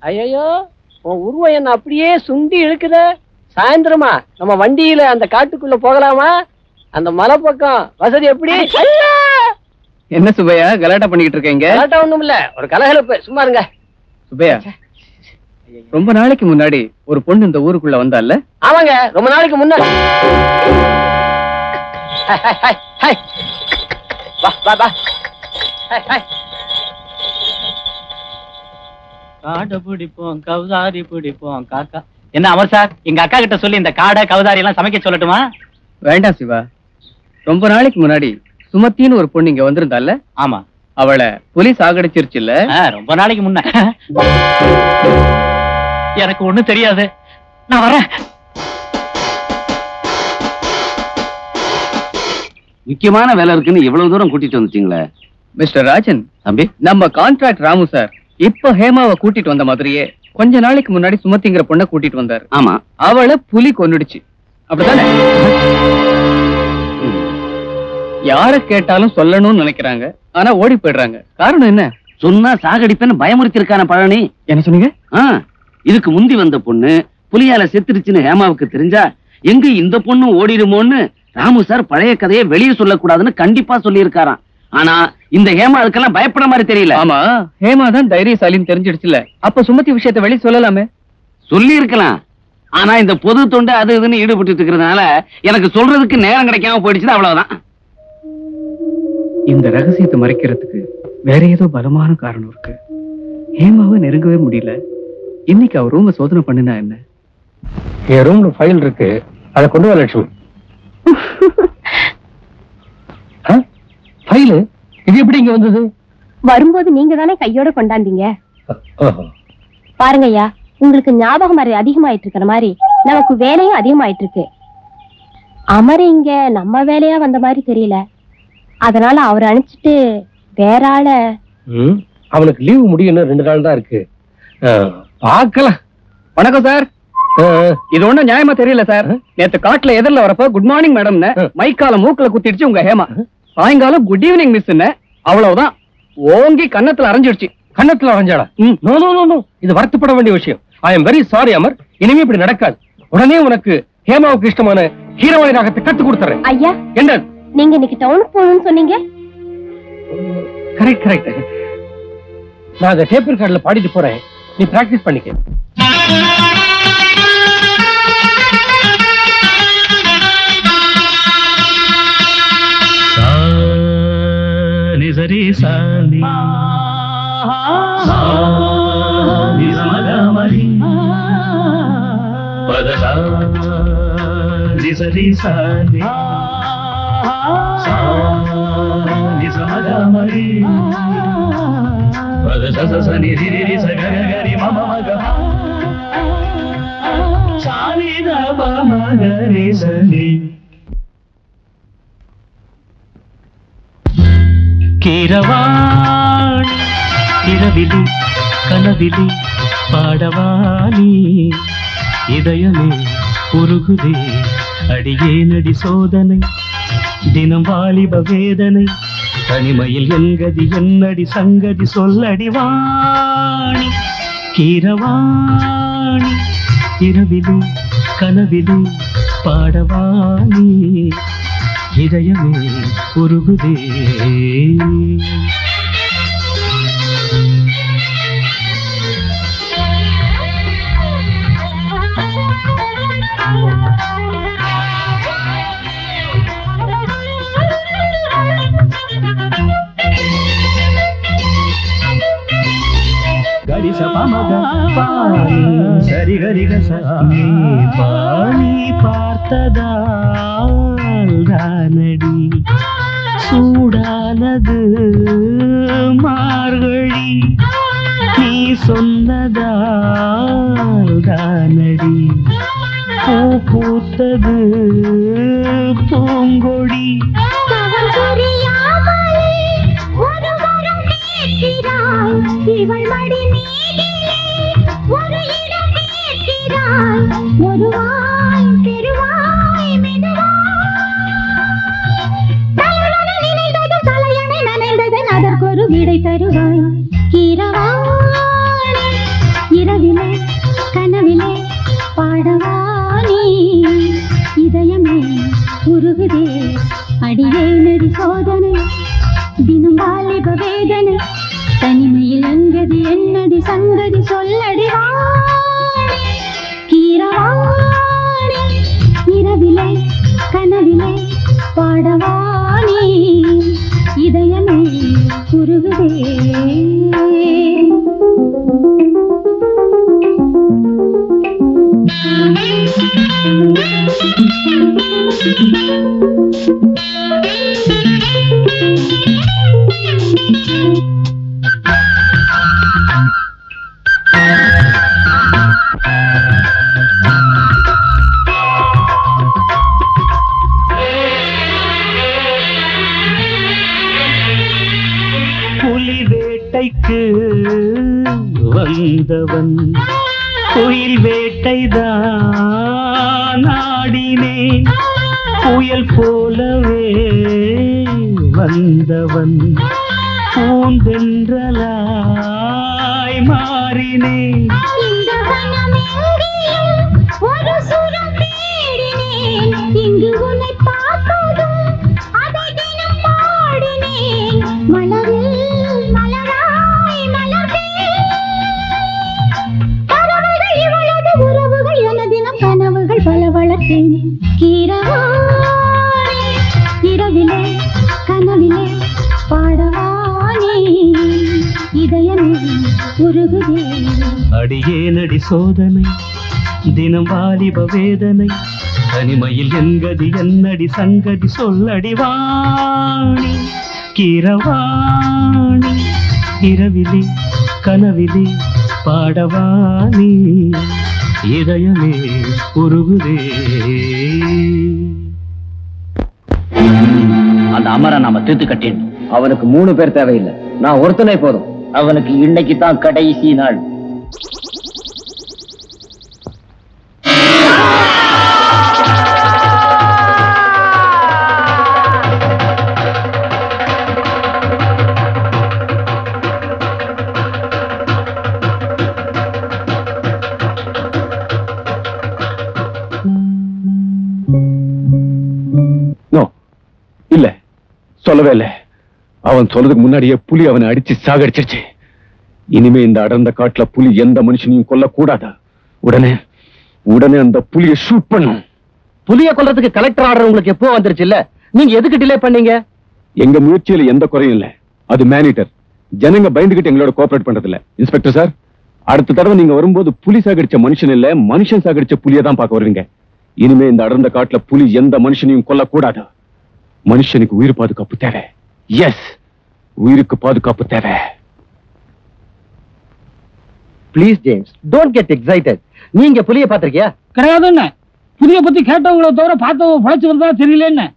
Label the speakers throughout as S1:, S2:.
S1: ஐயோ உன் உருவம் என்ன அப்படியே சுண்டி இழுக்குத சாயந்தரமா நம்ம வண்டியில அந்த காட்டுக்குள்ள போகலாமா அந்த மலை பக்கம் வசதி எப்படி ஐயா!
S2: என்ன சுபையா கலாட்டா பண்ணிக்கிட்டு இருக்கீங்க
S1: கலாட்டா ஒண்ணும் இல்ல ஒரு கலகலப்பு சும்மா இருங்க
S2: சுபையா ரொம்ப நாளைக்கு முன்னாடி ஒரு பொண்ணு இந்த ஊருக்குள்ள வந்தால
S1: ஆமாங்க ரொம்ப நாளைக்கு முன்னாடி ஹாய், ஹாய், ஹாய், ஹாய். வா வா வா ஹாய், ஹாய்.
S3: காடை பிடிப்போம் கவுதாரி பிடிப்போம் காக்கா என்ன அமர் சார் எங்க அக்கா கிட்ட சொல்லி இந்த காடை கவுதாரி எல்லாம் சமைக்க சொல்லட்டுமா
S2: வேண்டாம் சிவா ரொம்ப நாளைக்கு முன்னாடி சுமத்தின்னு ஒரு பொண்ணு இங்க வந்திருந்தால
S3: ஆமா
S2: அவளை போலீஸ் ஆகடிச்சிருச்சு இல்ல
S3: ஆ, ரொம்ப நாளைக்கு முன்ன எனக்கு ஒண்ணும் தெரியாது நான் வரேன்
S4: முக்கியமான வேலை இருக்குன்னு இவ்வளவு தூரம் கூட்டிட்டு வந்துட்டீங்களே
S2: மிஸ்டர் ராஜன்
S4: தம்பி
S2: நம்ம கான்ட்ராக்ட் ராமு சார் இப்ப ஹேமாவை கூட்டிட்டு வந்த மாதிரியே கொஞ்ச நாளைக்கு முன்னாடி சுமதிங்கிற பொண்ணை கூட்டிட்டு வந்தாரு
S4: ஆமா
S2: அவளை புலி கொன்னுடுச்சு அப்படித்தானே யார கேட்டாலும் சொல்லணும்னு நினைக்கிறாங்க ஆனா ஓடி போயிடுறாங்க காரணம் என்ன
S4: சொன்னா சாகடிப்பேன்னு பயமுறுத்தி இருக்கான பழனி
S2: என்ன சொன்னீங்க
S4: ஆ, இதுக்கு முந்தி வந்த பொண்ணு புலியால செத்துருச்சுன்னு ஹேமாவுக்கு தெரிஞ்சா எங்க இந்த பொண்ணு ஓடிடுமோன்னு ராமு சார் பழைய கதையை வெளியே சொல்லக்கூடாதுன்னு கண்டிப்பா சொல்லியிருக்காராம் ஆனா இந்த ஹேமா அதுக்கெல்லாம் பயப்பட மாதிரி தெரியல
S2: ஆமா ஹேமா தான் தைரியசாலின்னு தெரிஞ்சிடுச்சுல அப்ப சுமதி விஷயத்தை வெளிய சொல்லலாமே
S4: சொல்லி இருக்கலாம் ஆனா இந்த பொது தொண்டு அது இதுன்னு ஈடுபட்டு இருக்கிறதுனால எனக்கு சொல்றதுக்கு நேரம் கிடைக்காம போயிடுச்சு அவ்வளவுதான்
S2: இந்த ரகசியத்தை மறைக்கிறதுக்கு வேற ஏதோ பலமான காரணம் இருக்கு ஹேமாவை நெருங்கவே முடியல இன்னைக்கு அவ ரூம சோதனை பண்ணுனா என்ன
S1: என் ரூம்ல ஃபைல் இருக்கு அதை கொண்டு வா லட்சுமி ஃபைலு இது எப்படி இங்க வந்தது
S5: வரும்போது நீங்க தானே கையோட கொண்டாந்தீங்க பாருங்க ஐயா உங்களுக்கு ஞாபகம் மறை அதிகமாயிட்டு இருக்கிற மாதிரி நமக்கு வேலையும் அதிகமாயிட்டு இருக்கு அமர் இங்க நம்ம வேலையா வந்த மாதிரி தெரியல அதனால அவரை அனுப்பிச்சிட்டு வேற ஆள
S1: ம், அவனுக்கு லீவு முடியும் ரெண்டு நாள் தான் இருக்கு அஹ், பார்க்கலாம்
S2: வணக்கம் சார்
S1: அஹ்,
S2: இது ஒண்ணும் நியாயமா தெரியல சார் நேத்து காட்டுல எதிரில வரப்ப குட் மார்னிங் மேடம்னு மைக்கால மூக்குல குத்திடுச்சு உங்க ஹேமா சாயங்காலம் குட் ஈவினிங் மிஸ் அவ்வளவுதான் ஓங்கி கன்னத்துல அரைஞ்சிடுச்சு
S1: கன்னத்துல அரைஞ்சாடா நோ நோ நோ நோ இது வருத்தப்பட வேண்டிய விஷயம் I am very sorry Amar இனிமே இப்படி நடக்காது உடனே உனக்கு ஹேமாவுக்கு இஷ்டமான ஹீரோவாணி ராகத்தை கத்து கொடுத்துறேன்
S5: ஐயா
S1: என்ன
S5: நீங்க இன்னைக்கு டவுனுக்கு போகணும்னு சொன்னீங்க
S1: கரெக்ட் கரெக்ட் நான் அந்த டேப் ரெக்கார்ட்ல பாடிட்டு போறேன் நீ பிராக்டிஸ் பண்ணிக்க
S3: நிசரி சாலி நிசமகமரி பதசா நிசரி சாலி நிசமகமரி பதச சனி ரிரி சகரி மம மக சாலி தப மகரி சனி கீரவாணி இரவிலி கனவிலி பாடவாணி இதயமே உருகுதே அடியே நடி சோதனை தினம் வாலிப வேதனை தனிமையில் என்கதி என்னடி சங்கதி சொல்லடி வாணி கீரவாணி இரவிலி கனவிலி பாடவாணி இதயமே உருகுதே గడిస పమగ పాని సరి గరి గస நீ பாணி பார்த்ததால் தானடி சூடானது மார்கழி நீ சொன்னதால் தானடி பூ பூத்தது பூங்கொடி
S5: இவள் மடி மீதிலே ஒரு இடம் கேட்கிறாய் ஒரு வாய் பெருவாய் மெதுவாய் நினைந்தது தலையணை நனைந்தது அதற்கொரு விடை தருவாய் இரவாணி இரவில்
S6: பாடவானி இதயமே உருகுதே அடியே நெறி சோதனை தினம் வாலிப வேதனை தனிமையில் அங்கதி என்னடி சங்கதி சொல்லடி வாணி கீரவாணி இரவிலே கனவிலே பாடவானி இதயமே உருகுதே
S7: புலி வேட்டைக்கு வந்தவன் குயில் வேட்டைதான் ஆடினேன் புயல் போலவே வந்தவன் பூந்தென்றலாய் மாறினேன்
S6: இந்த வனமெங்கிலும் ஒரு சுரம் தேடினேன். இங்கு உன்னை பார்த்ததும் அதை தினம் பாடினேன். மலரில் மலராய் மலர்ந்தேன். பறவைகள் இவளது உறவுகள் என தினம் கனவுகள் பல வளர்த்தேன் கீரவாணி இரவிலே கனவிலே பாடவானே இதயமே உருகுதே
S7: அடியேனடி சோதனை தினம் வாலிப வேதனை தனிமையில் என்கதி என்னடி சங்கதி சொல்லடி வாணி கிரவாணி இரவிலே கனவிலே பாடவாணி இதயமே உருகுதே
S3: அந்த அமரை நாம தீர்த்து கட்டிடணும்
S1: அவனுக்கு மூணு பேர் தேவையில்லை நான் ஒருத்தனே போதும்
S3: அவனுக்கு இன்னைக்கு தான் கடைசி நாள்
S8: நோ இல்ல சொல்லவே இல்ல அவன் சொல்றதுக்கு முன்னாடியே புலி அவனை அடிச்சு சாகடிச்சிருச்சு இனிமே இந்த அடர்ந்த காட்டுல புலி எந்த மனுஷனையும் கொல்லக்கூடாதா உடனே உடனே அந்த புலியை ஷூட் பண்ணும்
S1: புலிய கொல்றதுக்கு கலெக்டர் ஆர்டர் உங்களுக்கு எப்போ வந்துருச்சு இல்ல நீங்க எதுக்கு டிலே பண்ணீங்க
S8: எங்க முயற்சியில எந்த குறையும் இல்ல அது மேனிட்டர் ஜனங்க பயந்துகிட்டு எங்களோட கோஆபரேட் பண்றது இல்ல இன்ஸ்பெக்டர் சார் அடுத்த தடவை நீங்க வரும்போது புலி சாகடிச்ச மனுஷன் இல்ல மனுஷன் சாகடிச்ச புலியை தான் பார்க்க வருவீங்க இனிமே இந்த அடர்ந்த காட்டுல புலி எந்த மனுஷனையும் கொல்லக்கூடாது மனுஷனுக்கு உயிர் பாதுகாப்பு தேவை எஸ் உயிருக்கு பாதுகாப்பு தேவை
S1: please James don't get excited நீங்க புலிய பாத்திருக்கியா
S2: கிடையாதுன்னு புதிய பத்தி கேட்டவங்கள தவிர பார்த்தவங்க பழைச்சு வந்தா தெரியலன்னு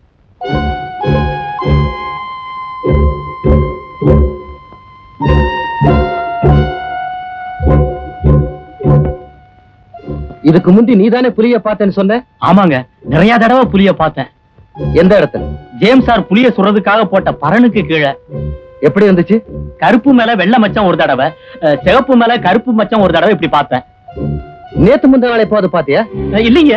S1: இதுக்கு முந்தி நீதானே புலிய பார்த்தேன்னு சொன்ன
S3: ஆமாங்க நிறைய தடவை புலிய பார்த்தேன்
S1: எந்த இடத்துல
S3: ஜேம்ஸ் சார் புலிய சுடுறதுக்காக போட்ட பரனுக்கு கீழே
S1: எப்படி வந்துச்சு
S3: கருப்பு மேல வெள்ளை மச்சம் ஒரு தடவை அஹ், சிவப்பு மேல கருப்பு மச்சம் ஒரு தடவை இப்படி பார்த்தேன்
S1: நேத்து முந்த நாள் எப்போது பாத்தியா
S3: அஹ், இல்லைங்க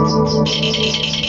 S6: ஆ